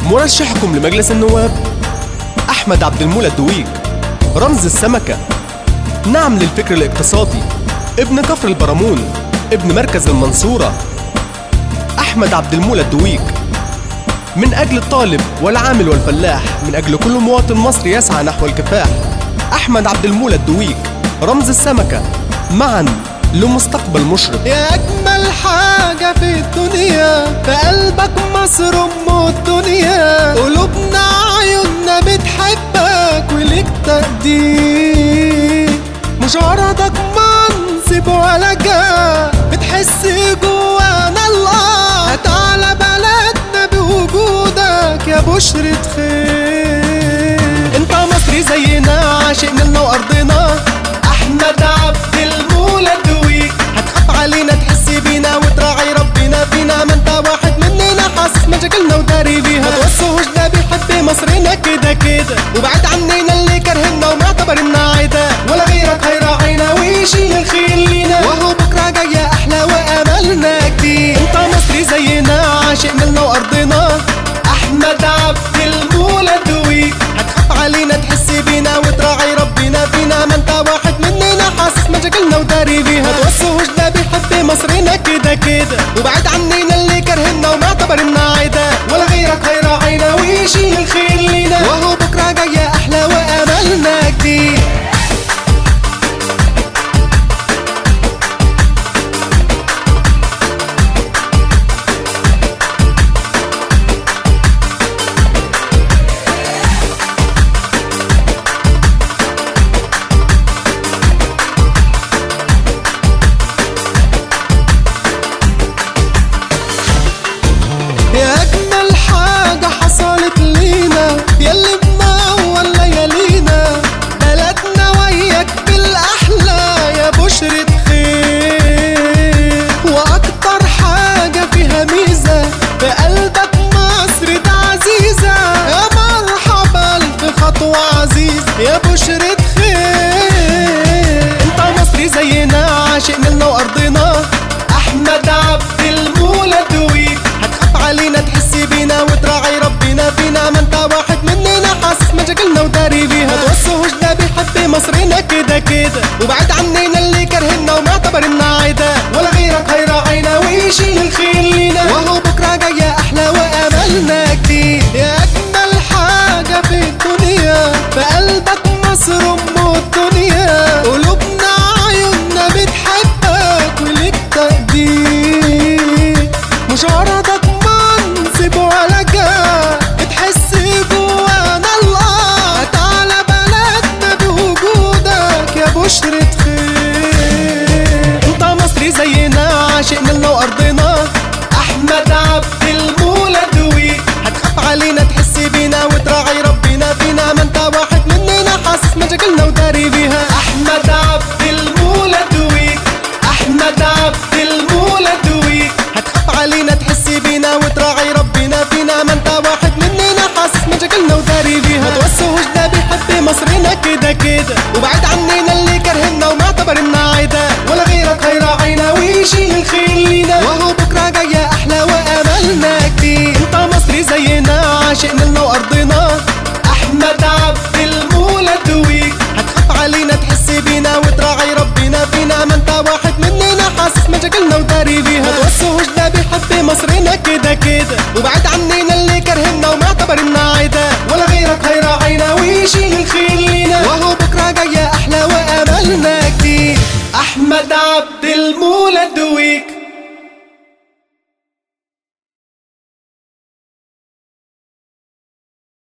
مرشحكم لمجلس النواب أحمد عبد المولى الدويك رمز السمكة نعم للفكر الاقتصادي ابن كفر البرامون ابن مركز المنصورة أحمد عبد المولى الدويك من أجل الطالب والعامل والفلاح من أجل كل مواطن مصري يسعى نحو الكفاح أحمد عبد المولى الدويك رمز السمكة معا لمستقبل مشرق يا أجمل حاجة في الدنيا في قلبك مصر أم الدنيا قلوبنا عيوننا بتحبك وليك تقدير مش عرضك منصب ولا جاه بتحس جوانا الله تعالى بلدنا بوجودك يا بشرة خير انت مصري زينا عاشق نيلنا وارضنا احمد عبد المولى دويك هتخاف علينا تحس بينا وتراعي ربنا فينا ما انت واحد مننا حاسس مشاكلنا وداري بيها ما توصوش ده بيحب مصرنا كده كده وبعد عننا اللي كرهنا ومعتبرنا عدا ولا غيرك هيراعينا ويشيل الخير لينا وهو بكره جايه احلى واملنا جديد انت مصري زينا عاشق نيلنا وارضنا احمد عبد المولى دويك هتخاف علينا تحس بينا وتراعي ربنا فينا ما انت واحد مننا حاسس مشاكلنا وداري بيها ما توصوش ده بيحب مصرنا كده كده وبعد عننا اللي كرهنا ومعتبرنا عدا ولا غيرك هيراعينا ويشيل الخير لينا وهو بكره جايه احلى واملنا جديد يا أجمل حاجة حصلت لينا ياللي منور ليالينا بلدنا وياك بالأحلى يا بشرة خير وأكتر حاجة فيها ميزة في قلبك مصر ده عزيزة يا مرحبا في خطوة عزيزة يا بشرة خير انت مصري زينا عاشق نيلنا وأرضنا أحمد عبد المولى دويك هتخاف علينا تحس بينا وتراعي ربنا فينا ما انت واحد مننا حاسس مشاكلنا وداري بيها ما توصوش ده بيحب مصرنا كده كده وبعد عننا اللي كرهنا ومعتبرنا عدا ولا غيرك هيراعينا ويشيل الخير لينا وهو بكره جايه احلى واملنا جديد يا اجمل حاجه في الدنيا في قلبك مصر ام الدنيا قلوبنا عيوننا بتحبك وليك تقدير مش عرضك منصب ولا جاه بتحس جوانا الله تعالى بلدنا بوجودك يا بشرة خير انت مصري زينا عاشق نيلنا وارضنا احمد عبد المولى دويك هتخاف علينا تحس بينا وتراعي ربنا فينا ما انت واحد مننا حاسس مشاكلنا وداري بيها احمد عبد المولى دويك احمد عبد المولى دويك هتخاف علينا تحس بينا وتراعي ربنا فينا ما انت واحد مننا حاسس مشاكلنا وداري بيها ما توصوش ده بيحب مصرنا كده كده وبعد عننا اللي كرهنا ومعتبرنا عدا ولا غيرك هيراعينا ويشيل الخير لينا وهو بكره جايه احلى واملنا جديد انت مصري زينا عاشق نيلنا وارضنا احمد عبد المولى دويك هتخاف علينا تحس بينا وتراعي ربنا فينا ما انت واحد مننا حاسس مشاكلنا وداري بيها ما توصوش ده بيحب مصرنا كده كده وبعد عننا اللي كرهنا ومعتبرنا عدا ولا غيرك هيراعينا ويشيل الخير لينا وهو بكره جايه احلى واملنا جديد احمد عبد المولى دويك